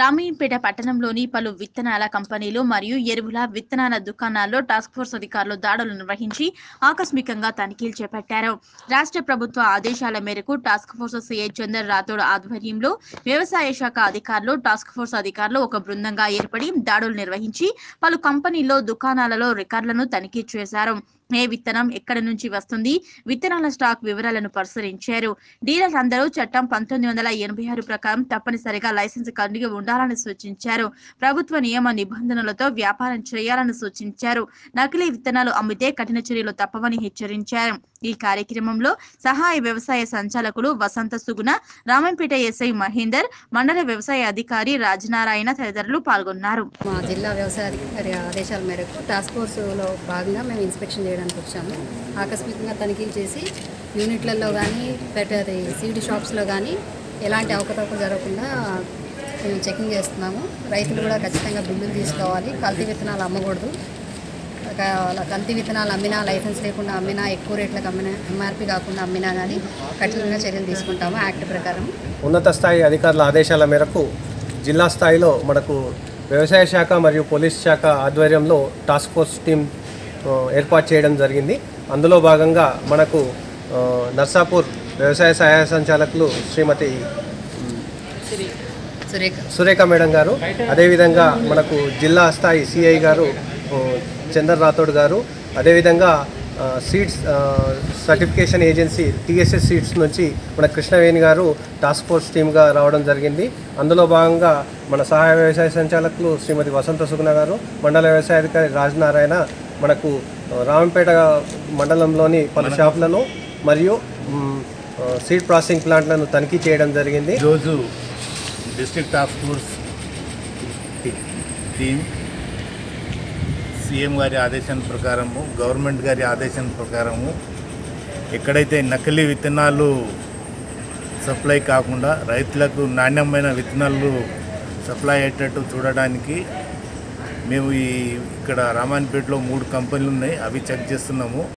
రామయ్యంపేట పట్టణంలోని పలు విత్తనాల కంపెనీలు మరియు ఎరువుల విత్తనాల దుకాణాల్లో టాస్క్ ఫోర్స్ అధికారులు దాడులు నిర్వహించి ఆకస్మికంగా తనిఖీలు చేపట్టారు రాష్ట్ర ప్రభుత్వ ఆదేశాల మేరకు task force CI Chandar Rathod ఆధ్వర్యంలో వ్యవసాయ శాఖ అధికారులు టాస్క్ ఫోర్స్ అధికారులు ఒక బృందంగా ఏర్పడి దాడులు నిర్వహించి పలు కంపెనీల్లో దుకాణాలలో రికార్డులను తనిఖీ చేశారు ఏ విత్తనం ఎక్కడి నుంచి వస్తుంది విత్తనాల స్టాక్ వివరాలను పరిశీలించారు డీలర్లు అందరూ చట్టం పంతొమ్మిది వందల ఎనభై ఆరు ప్రకారం తప్పనిసరిగా లైసెన్స్ కలిగి ఉండాలని సూచించారు ప్రభుత్వ నియమ నిబంధనలతో వ్యాపారం చేయాలని సూచించారు నకిలీ విత్తనాలు అమ్మితే కఠిన చర్యలు తప్పవని హెచ్చరించారు ఈ కార్యక్రమంలో సహాయ వ్యవసాయ సంచాలకులు వసంత సుగుణ రామంపేట ఎస్ఐ మహేందర్ మండల వ్యవసాయ అధికారి రాజనారాయణ తదితరులు పాల్గొన్నారు మా జిల్లా వ్యవసాయ అధికారి ఆదేశాల మేరకు టాస్క్ ఫోర్స్లో భాగంగా మేము ఇన్స్పెక్షన్ చేయడానికి వచ్చాము ఆకస్మికంగా తనిఖీలు చేసి యూనిట్లలో కానీ పెట్టే సీడ్ షాప్స్లో కానీ ఎలాంటి అవకతవకలు జరగకుండా మేము చెకింగ్ చేస్తున్నాము రైతులు కూడా ఖచ్చితంగా బిల్లులు తీసుకోవాలి కల్తీ విత్తనాలు అమ్మకూడదు ఒక అలా కల్తీ విత్తనాలు అమ్మినా లైసెన్స్ లేకుండా అమ్మినా ఎక్కువ రేట్లకు అమ్మినా ఎంఆర్పి కాకుండా అమ్మినా కానీ కఠినంగా చర్యలు తీసుకుంటాము యాక్ట్ ప్రకారం ఉన్నత స్థాయి అధికారుల ఆదేశాల మేరకు జిల్లా స్థాయిలో మనకు వ్యవసాయ శాఖ మరియు పోలీస్ శాఖ ఆధ్వర్యంలో టాస్క్ ఫోర్స్ టీం ఆ, ఏర్పాటు చేయడం జరిగింది అందులో భాగంగా మనకు ఆ, నర్సాపూర్ వ్యవసాయ సహాయ సంచాలకులు శ్రీమతి సురేఖ సురేఖ మేడం గారు అదేవిధంగా మనకు జిల్లా స్థాయి సిఐ గారు ఆ, చందర్ రాథోడ్ గారు అదేవిధంగా ఆ, సీడ్స్ ఆ, సర్టిఫికేషన్ ఏజెన్సీ టీఎస్ఎస్ సీడ్స్ నుంచి మన కృష్ణవేణి గారు టాస్క్ ఫోర్స్ టీమ్గా రావడం జరిగింది అందులో భాగంగా మన సహాయ వ్యవసాయ సంచాలకులు శ్రీమతి వసంత సుగుణ గారు మండల వ్యవసాయ అధికారి రాజనారాయణ మనకు ఆ, రామంపేట మండలంలోని పలు షాపులను మరియు మ్, ఆ, సీడ్ ప్రాసెసింగ్ ప్లాంట్లను తనిఖీ చేయడం జరిగింది ఈరోజు district task force team CM గారి ఆదేశం ప్రకారము గవర్నమెంట్ గారి ఆదేశం ప్రకారము ఎక్కడైతే నకిలీ విత్తనాలు సప్లై కాకుండా రైతులకు నాణ్యమైన విత్తనాలు సప్లై అయ్యేటట్టు చూడడానికి మేము ఈ ఇక్కడ రామాయణపేటలో మూడు కంపెనీలు ఉన్నాయి అవి చెక్ చేస్తున్నాము